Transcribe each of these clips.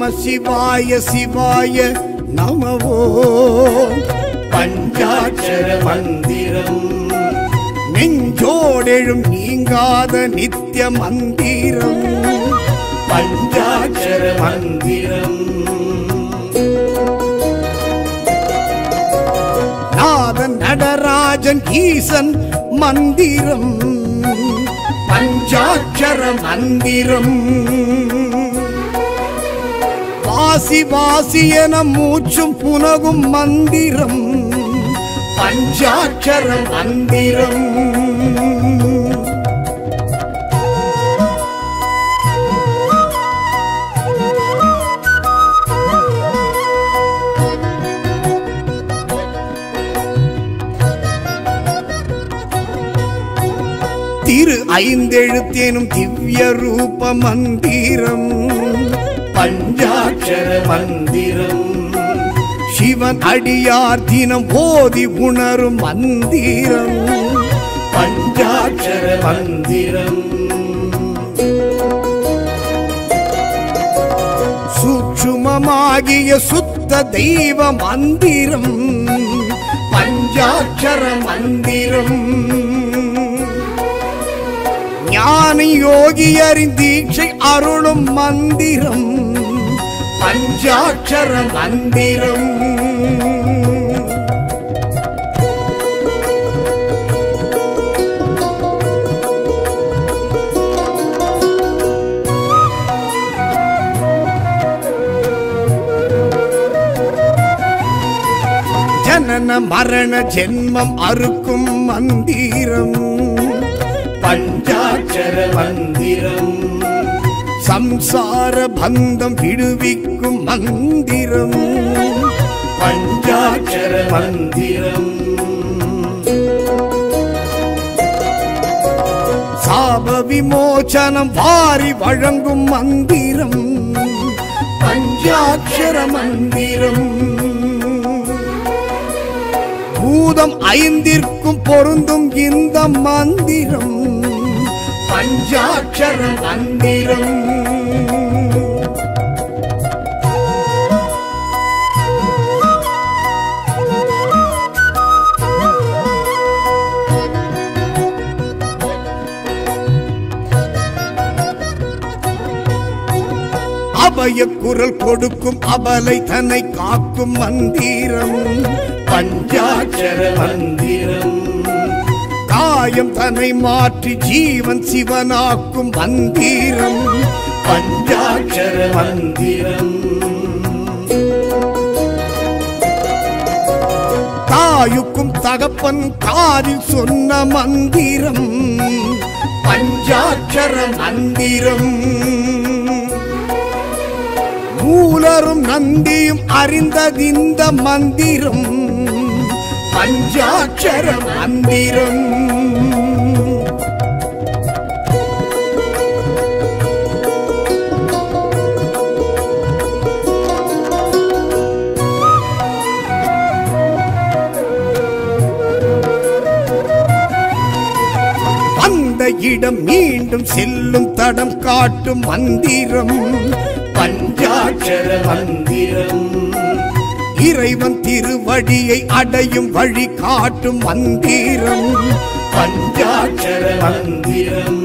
நம சிவாய சிவாய நமவோ பஞ்சாட்சர மந்திரம் நெஞ்சோடெழும் நீங்காத நித்திய மந்திரம் பஞ்சாட்சர மந்திரம் நாதன் நடராஜன் ஈசன் மந்திரம் பஞ்சாட்சர மந்திரம் வாசி வாசி என மூச்சும் புனகும் மந்திரம் பஞ்சாட்சர மந்திரம் திரு ஐந்தெழுத்தேனும் திவ்ய ரூப மந்திரம் பஞ்சாட்சர மந்திரம் சிவன் அடியார் தினம் ஓதி உணரும் மந்திரம் பஞ்சாட்சர மந்திரம் சூட்சுமமாகிய சுத்த தெய்வ மந்திரம் பஞ்சாட்சர மந்திரம் ஞான யோகியரின் தீட்சை அருளும் மந்திரம் பஞ்சாட்சர மந்திரம் ஜனன மரண ஜென்மம் அறுக்கும் மந்திரம் பஞ்சாட்சர மந்திரம் சம்சார பந்தம் விடுவிக்கும் மந்திரம் பஞ்சாட்சர மந்திரம் சாப விமோசனம் வாரி வழங்கும் மந்திரம் பஞ்சாட்சர மந்திரம் பூதம் ஐந்திற்கும் பொருந்தும் இந்த மந்திரம் பஞ்சாட்சர மந்திரம் அபய குரல் கொடுக்கும் அபலை தன்னை காக்கும் மந்திரம் பஞ்சாட்சர மந்திரம் காயம் தன்னை மாற்றி ஜீவன் சிவனாக்கும் மந்திரம் பஞ்சாட்சர மந்திரம் தாயுக்கும் தகப்பன் காதில் சொன்ன மந்திரம் பஞ்சாட்சர மந்திரம் மூலரும் நந்தியும் அறிந்ததிந்த மந்திரம் பஞ்சாட்சர மந்திரம் அந்த இடம் மீண்டும் செல்லும் தடம் காட்டும் மந்திரம் பஞ்சாட்சர மந்திரம் இறைவன் திருவடியை அடையும் வழி காட்டும் மந்திரம் பஞ்சாட்சர மந்திரம்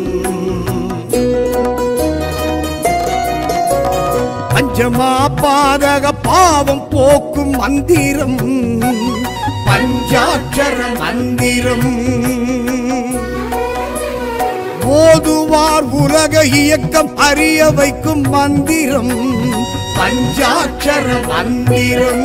பஞ்சமா பாதக பாவம் போக்கும் மந்திரம் பஞ்சாட்சர மந்திரம் ஓதுவார் உலக இயக்கம் அறிய வைக்கும் மந்திரம் பஞ்சாட்சர மந்திரம்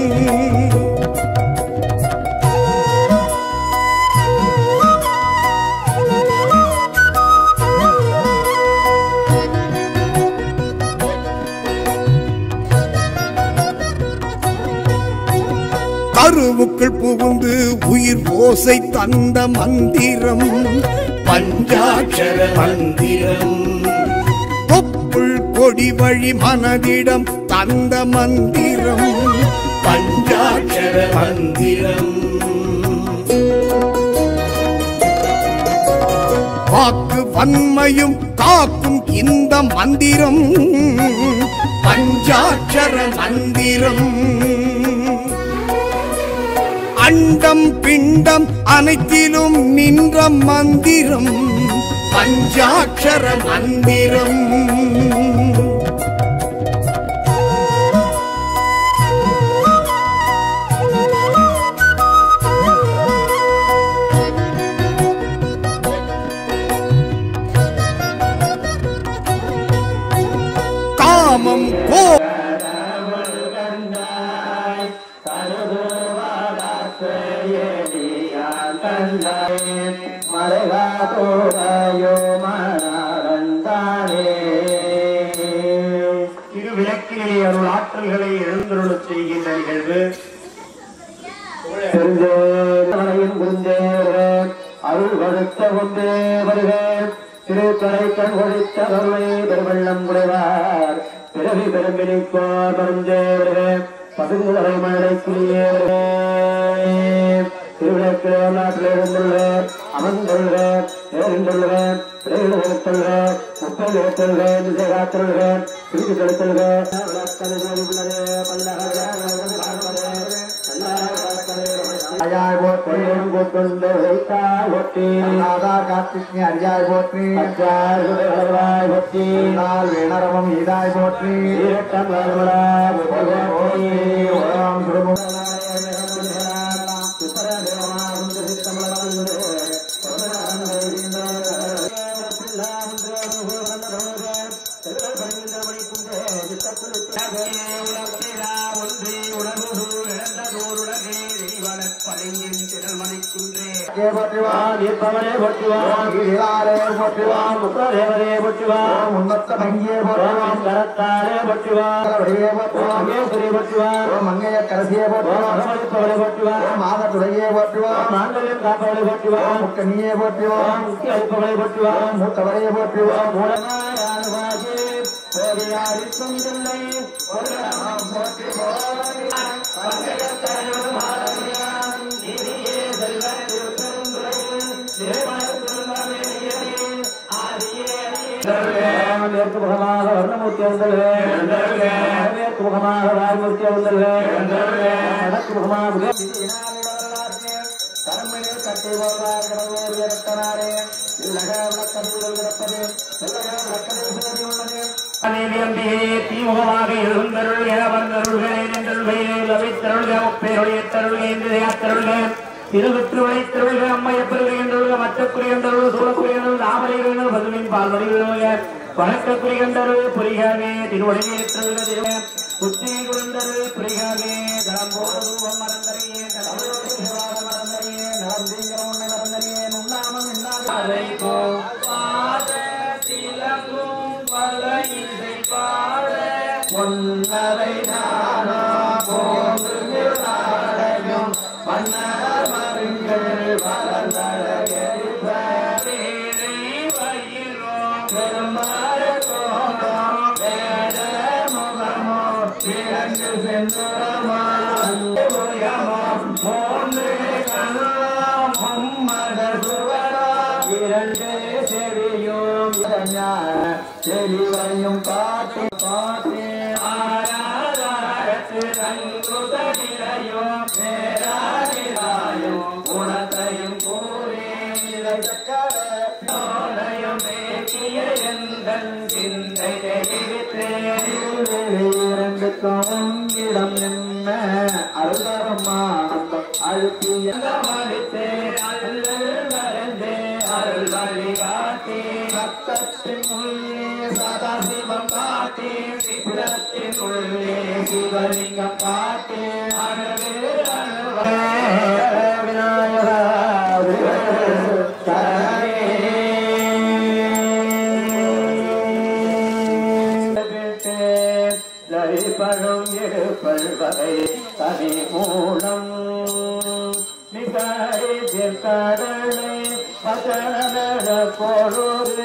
கருவுக்குள் புகுந்து உயிர் ஓசை தந்த மந்திரம் பஞ்சாட்சர மந்திரம் தொப்புள் கொடி வழி மனதிடம் தந்த மந்திரம் பஞ்சாட்சர மந்திரம் வாக்கு வன்மையும் காக்கும் இந்த மந்திரம் பஞ்சாட்சர மந்திரம் அண்டம் பிண்டம் அனைத்திலும் நின்ற மந்திரம் பஞ்சாட்சர மந்திரம் காமம் கோ திருவிளக்கிலே அருள் ஆற்றல்களை எழுந்தருளச் செய்கின்ற நிகழ்வு அருள் கொடுத்த கொண்டே வருக திருக்கடை கண் கொடுத்த கருணை பெருவெள்ளம் குடைவார் பிறவி பெரும்பிடிப்போர் மருந்தே வருக பதுங்குதலை மழை கிளியே வருக திருவிளக்கிலே நாட்டில் இருந்துள்ள அமர்ந்துள்ள நேர்ந்துள்ள பிள்ளைகள் எடுத்துள்ள முப்பது எடுத்துள்ள திசை காத்துள்ள திருப்பி செலுத்துள்ள அரியாய் போற்றி கொண்டு வைத்தாய் போற்றி கார்த்திகை அரியாய் போற்றி அச்சாய் சுடர்களாய் போற்றி நாள் வேணரவம் ஈதாய் போற்றி ஈரட்டம் போற்றி ஓம் சுடுமுக போற்றுவான் போற்றுவான் முக்கதேவரே போற்றுவான் முன்னத்த பங்கியே போற்றுவான் கரத்தாரே போற்றுவான் மகேஸ்வரி போற்றுவான் மங்கைய கரசியே போற்றுவான் பவளை போற்றுவான் மாத துறையே போற்றுவான் மாங்கல்யம் காப்பவளை போற்றுவான் முக்கனியே போற்றுவான் முக்கிய அளிப்பவளை போற்றுவான் மூத்தவரையே போற்றுவான் மூலமாயானுவாகி போதியாரிக்கும் இல்லை மேற்கு முகமாக வர்ணமூர்த்தி வந்தல்வே மேற்கு முகமாக வாய்மூர்த்தி வந்தல்வே வடக்கு முகமாக கரம்பனில் கட்டி போவார் கடவுள் விரட்டனாரே இல்லக விளக்கதில் விரப்பது இல்லக விளக்கதில் சோதி உள்ளது தீமுகமாக எழுந்தருள் என வந்தருள்களே நின்றருள்கையிலே அவைத்தருள்க முப்பேருடைய தருள்க என்று தருள்க திருவிற்றுவளை திருள்க அம்மையப்பருக என்றுள்க மற்றக்குரிய என்றருள் சூழக்குரிய என்றுள் தாமரைகள் பதுவின் பால்வடி விழுக வணக்கக்குரியந்தருள் புரிகாவே திருவடியே திருள்க திருவ புத்தி குழந்தருள் புரிகாவே தளம்போதுவம் மறந்தறியே கடவுளோடு சிவாக மறந்தறியே நலம் தீங்கிற உன்னை மறந்தறியே உண்ணாமல் இன்னாதை போ பொன்னரை நானா போன்று நாளையும் மன்னர் மருங்கள் வளர்ந்தழகரிப்ப பெருமாறு கோணம் வேட முகமோ இரண்டு சென்றுரமா மூன்று கண்ணம் மும்மத சுவரா இரண்டு செவியும் செறிவையும் காட்டி காட்டி ஆராதாரத்து ரங்குதடிலையும் பேராடிராயும் குணத்தையும் கூறி நிலை சக்கரையும் மேக்கிய எந்தன் சிந்தை இரண்டுக்கும் இடம் என்ன அருளரம்மா அழுத்திய மறுத்தே அல்லல் மறந்தே அருள் வழிகாட்டி ரத்தத்தின் உள்ளே சதாசிவம் காட்டி சிவத்தின் உள்ளே சிவலிங்கம் காட்டி அழகு விநாயகா லரிப்பழும் இருப்பல் வகை தனி மூலம் நிகாரி தீர்த்தடலை பதனட பொழுது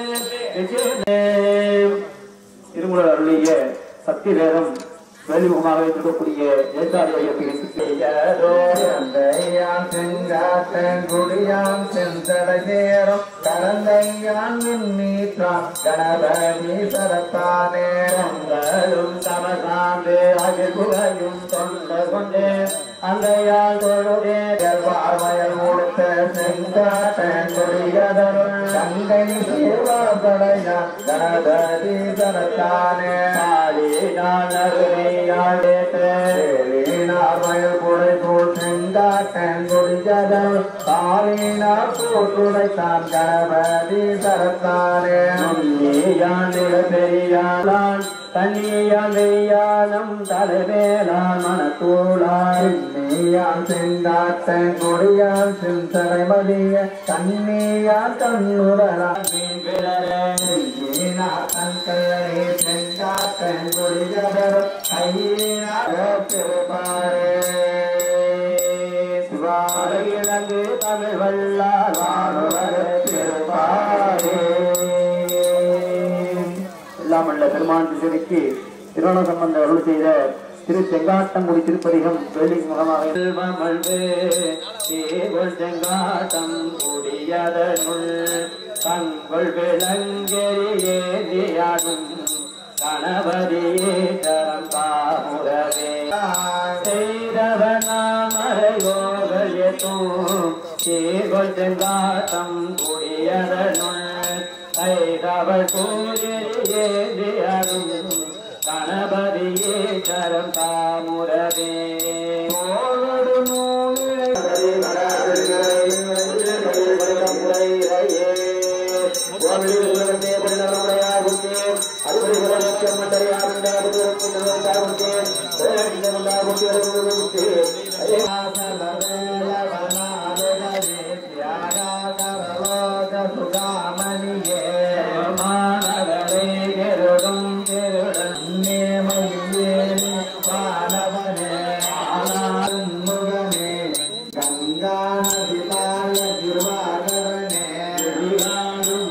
திருமுறை அருளிய சக்தி வேதம் வெளிமுகமாக இருக்கக்கூடிய ஏசாரிய கண்ணியான் செங்காட்டன் குடியான் செந்தடை சேரும் கரந்தையான் மின்னீற்றான் கணபதி சரத்தானே பொங்கலும் சமசாந்தே அகிர்குலையும் தொண்ட கொண்டே அந்தையால் தொழுதே வாழ்வயல் கொடுத்த செங்காட்டன் குடியதருள் கங்கை சேவாதடையான் கணபதி சரத்தானே ஆடினான் அருமையாடேற்றே வயல் குடை போல் செங்காட்டன் குடியதருள் காலினார் கூட்டுடைத்தான் கணபதி சரத்தானே நீயாண்டிட பெரியான் தண்ணியான் வெய்யானம் தலைவேலான் மனத்தூளான் நீயான் செங்காட்டன் கொடியான் செந்தரை மதிய கண்ணியான் கண்ணுடலான் மீன் பிறரே மீனா கண்களே செங்காட்டன் கொடியதர் கையினாக திருப்பாரே சிவாலயிலங்கு தமிழ் வல்லார் திருப்பாரே இல்லாமல்ல பெருமான் திசைக்கு திருவண்ண சம்பந்த அருள் செய்த திரு செங்காட்டங்குடி திருப்பதிகம் வெள்ளி முகமாக செங்காட்டம் கூடியதனுள் தங்கள் விளங்கெறியேதியாடும் கணபதியே தரம் தாமுரவே செய்தவனாமரையோகயத்தும் சேகொள் செங்காட்டம் கூடியதனுள் கைதவள் கூறியேதியாடும் கணபதியே கரம் தாமுரவே ஓடு சுகாமணியே மாணவரே கருடும் திருடன் நேமையே மாணவனே ஆனாலும் முகமே கங்கா நதி பால திருவாகரனே விகாரும்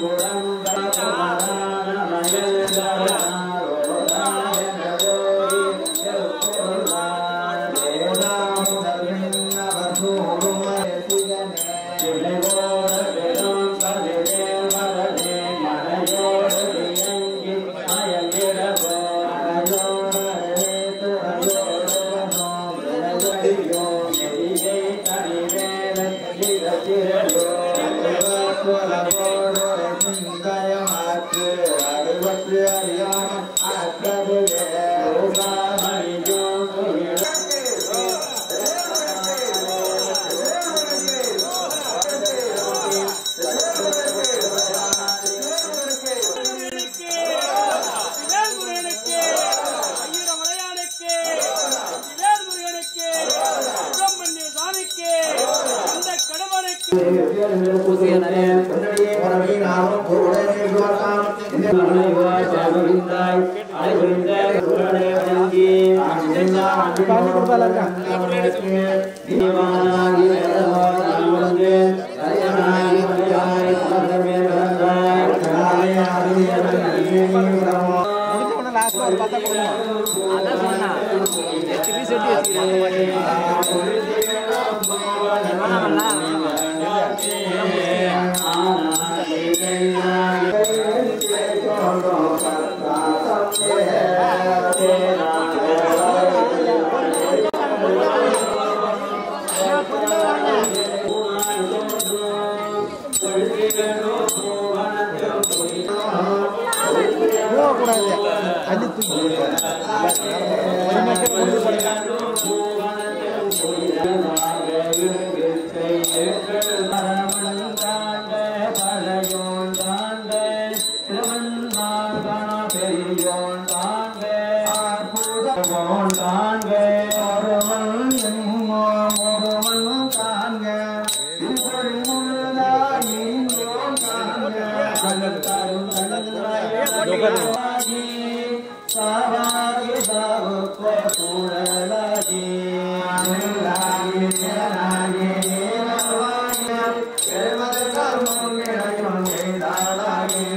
முருகனுக்கு வேல் முருகனுக்கு ஐயர மலையானுக்கு வேல் முருகனுக்கு சுப்பிரமணிய சாமிக்கு அந்த கடவுளுக்கு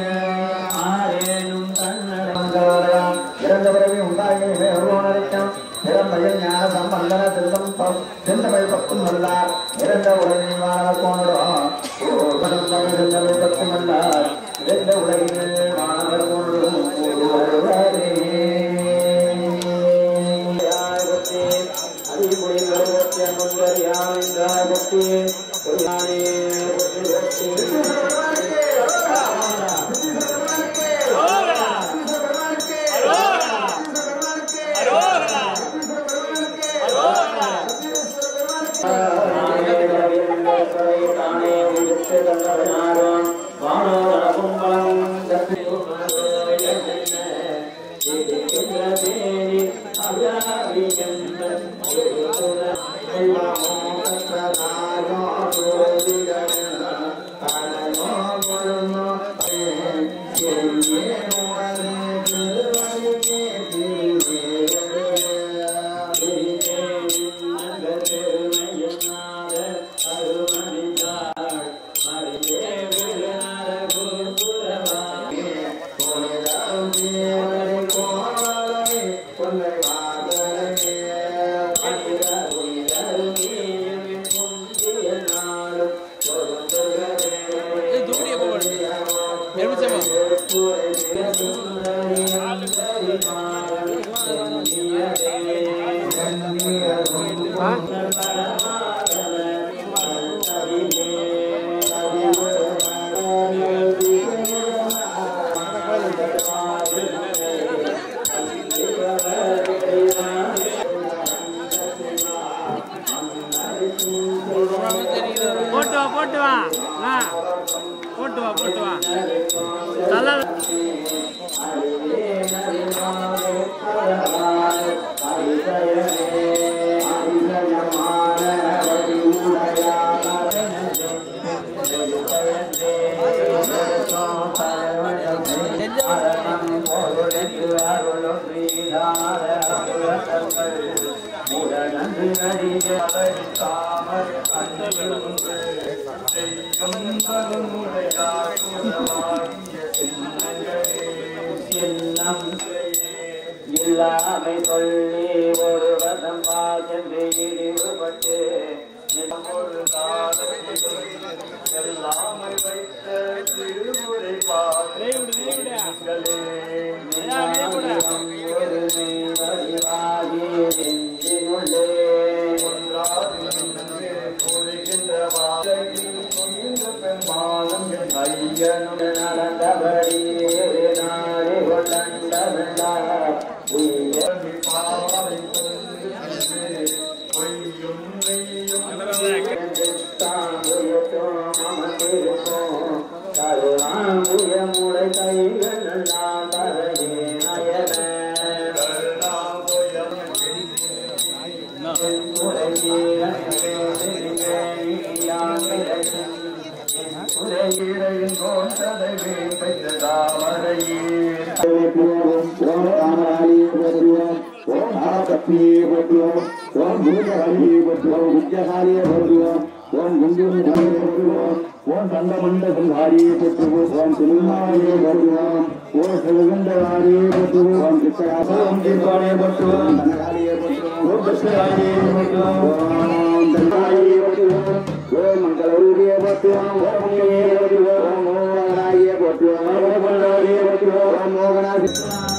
இறந்த பிறகு உண்டாகி வருவோம் நிறம்பயல் ஞான சம்பந்தன திருத்தம் செந்தமிழ் பத்தும் வல்லார் இறந்த உலகில் வாழ கோணடும் செந்தமிழ் பத்தும் வல்லார் இறந்த உலகில் மாணவர் கோணடும் வருவாரே போட்டு வா போட்டு வா அண்ணா, போட்டு வா போட்டு வா நல்லா இல்லாமை சொல்லி ஒரு வதம் பாசென்று ஈடுபட்டு ஒரு காலத்திலும் எல்லாமை வைத்த திருமுறை பாடலே ஒரு அறிவாகி நெஞ்சினுள்ளே ஒன்றாகி நின்று பொழிகின்ற வாழையில் பொழிந்த பெருமாளும் என் ஐயனுடன் நடந்தபடி நாளை கொண்டவெல்லாம் உயர்வி பாவை பொய்யும் நெய்யும் முளை கைகள் எல்லாம் தரையே நயன ஓம் தண்டமண்ட சம்ஹாரியே போற்றுவோ ஓம் திருநாயே போற்றுவோம் ஓம் சிவகண்டவாரியே போற்றுவோம் ஓம் சித்தராசம் தீர்வானே போற்றுவோம் தனகாரியே போற்றுவோம் ஓம் கிருஷ்ணராயே போற்றுவோம் ஓம் தண்டாயே போற்றுவோம் ஓம் மங்களரூபியே போற்றுவோம் ஓம் உண்மையே போற்றுவோம் ஓம் மோகனாயே போற்றுவோம் ஓம் பண்டாரியே போற்றுவோம் ஓம் மோகனாசி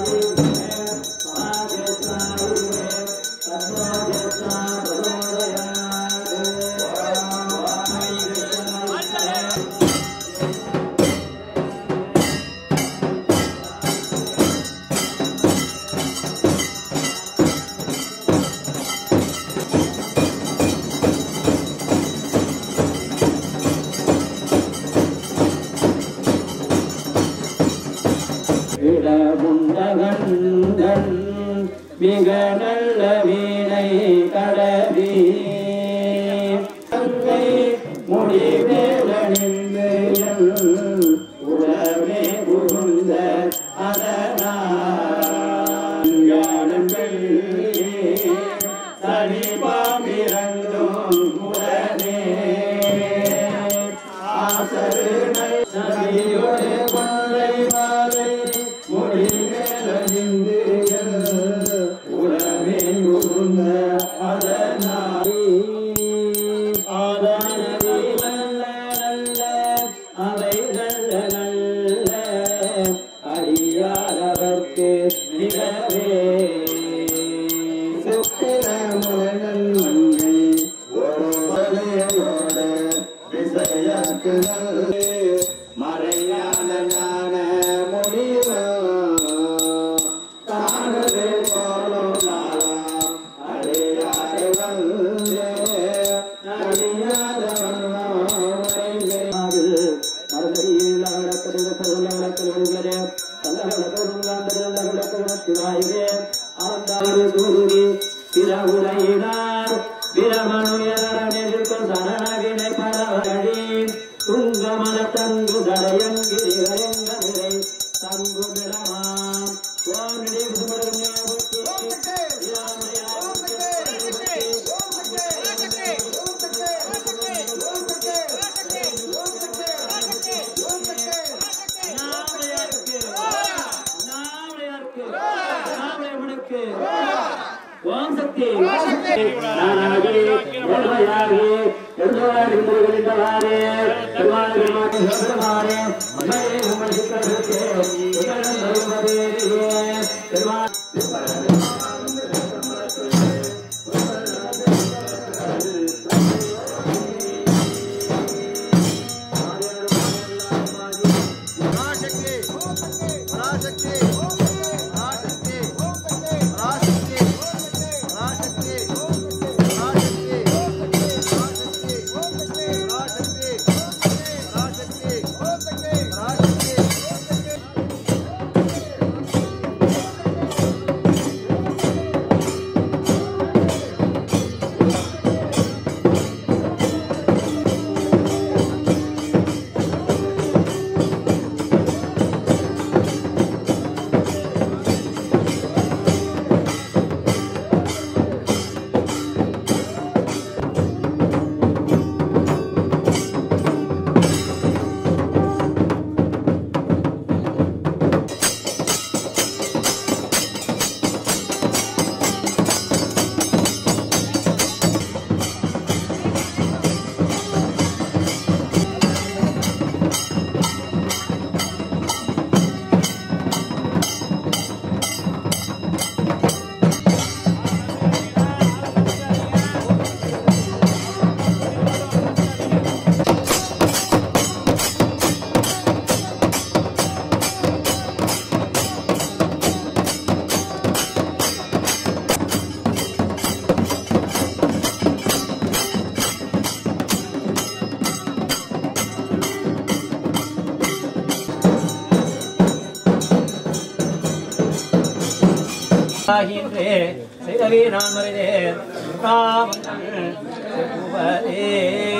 இடமுண்டகண்டன் மிக நல்ல வீணை கடவி அங்கை முடிவேலணிந்து உறவே புகுந்த அதனாங்கள் தனி பாம்பிரண்டும் உடனே ஆசருணை நதியோடு கொன்றை மாலை முடிவேலணிந்து உறவே புகுந்த ஆதி ஆதாரதி நல்ல நல்ல அவை நல்ல நல்ல அடியாரவர்க்கு நிகவே சுத்திரமுடன் மண்ணை ஒரு வலையோட விசையாக்கு மறையான ஞான முடிவா தானவே போலும் நாளாம் அடையாறு வந்தே அடியாதவன் மறுபடியில் அவளக்கடித பொருள் அவளக்கல் விடுகிறே சிவாயுவே ஆண்டாறு குருவி பிறவுரையினார் பிரமணுயரணிருக்கும் சரணவினை பரவழி துங்கமல தங்கு தடையங்கிரிகரங்க நிலை தங்கு விடமாம் கோனிடி சுமரண்யாபுத்தி ஓம் சக்தி நானாகி ஒருமையாகி எல்லோராடி முருகனின்றவாறே பெருமாள் மாட்டு பெருமாளே மகளே உங்கள் சிக்கலுக்கு உயரம் தருவதே பெருமாள் ஆகின்றே செய்தவே நான் மறைதேன் காமங்கள் செப்புவதே.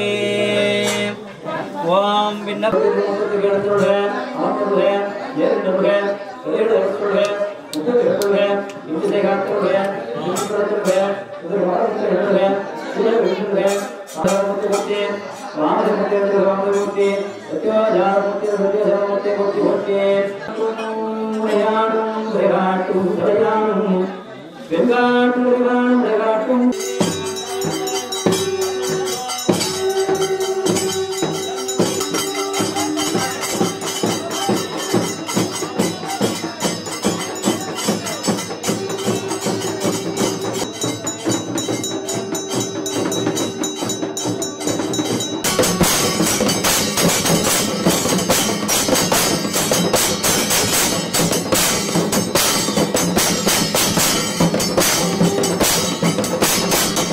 ஓம் விண்ணப்ப வெங்காட்டும் ஆ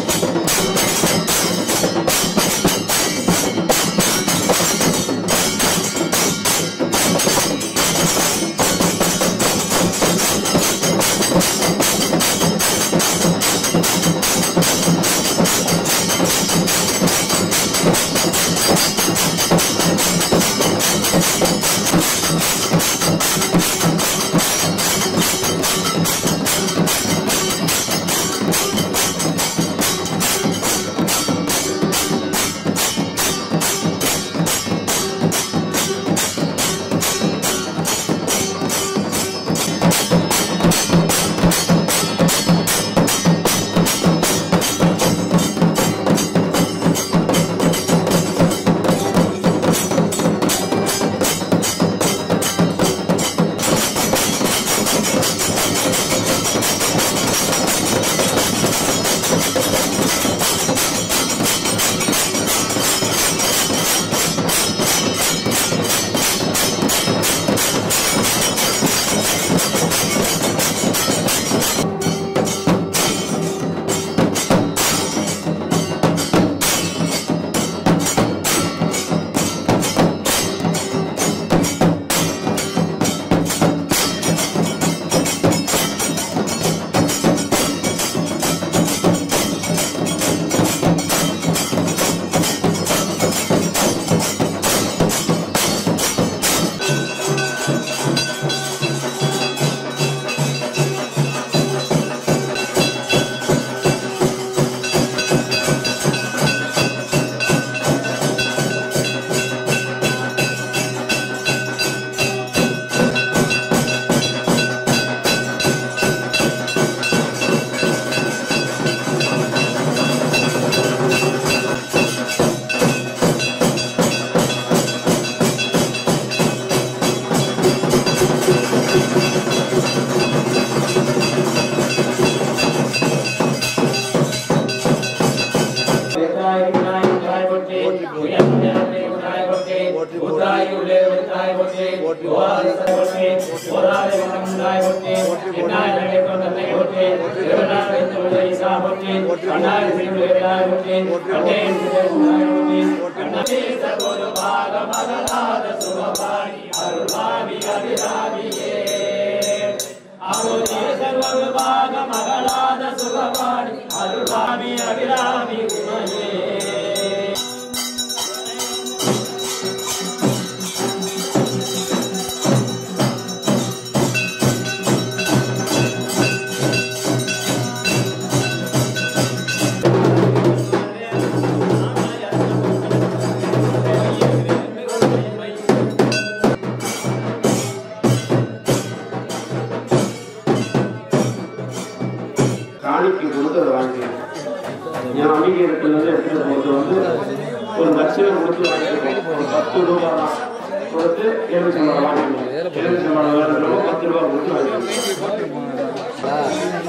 உண்டாய் உண்டாய் உண்டாய் போற்றி உயர்ந்தே உண்டாய் போற்றி உண்டாய் உள்ளே உண்டாய் போற்றி ஓராத போற்றி ஓராத குணம் உண்டாய் போற்றி என்னாய் நகை கொண்டதை போற்றி திருநாள் வைத்து உள்ள ஈசா போற்றி அண்ணாய் திருவிழா உண்டாய் போற்றி கண்டே உண்டாய் போற்றி கண்டே சர்வோரு பாக மகளாத சுகபாணி அருள்வாமி அபிராமியே அமுதே சர்வோரு பாக மகளாத சுகபாணி அருள்வாமி அபிராமி உமையே காணிக்கு கொடுத்து அதை வாங்கிக்கிறேன் என் அணிகரத்துல இருந்து எடுத்துட்டு போகிறது வந்து ஒரு லட்சம் கொடுத்து வாங்கிக்கிறேன் ஒரு பத்து ரூபா தான் கொடுத்து எலுமிச்சம்பழம் வாங்கிக்கணும் எலுமிச்சம்பழம் வேறு ரூபா பத்து ரூபா கொடுத்து வாங்கிக்கணும்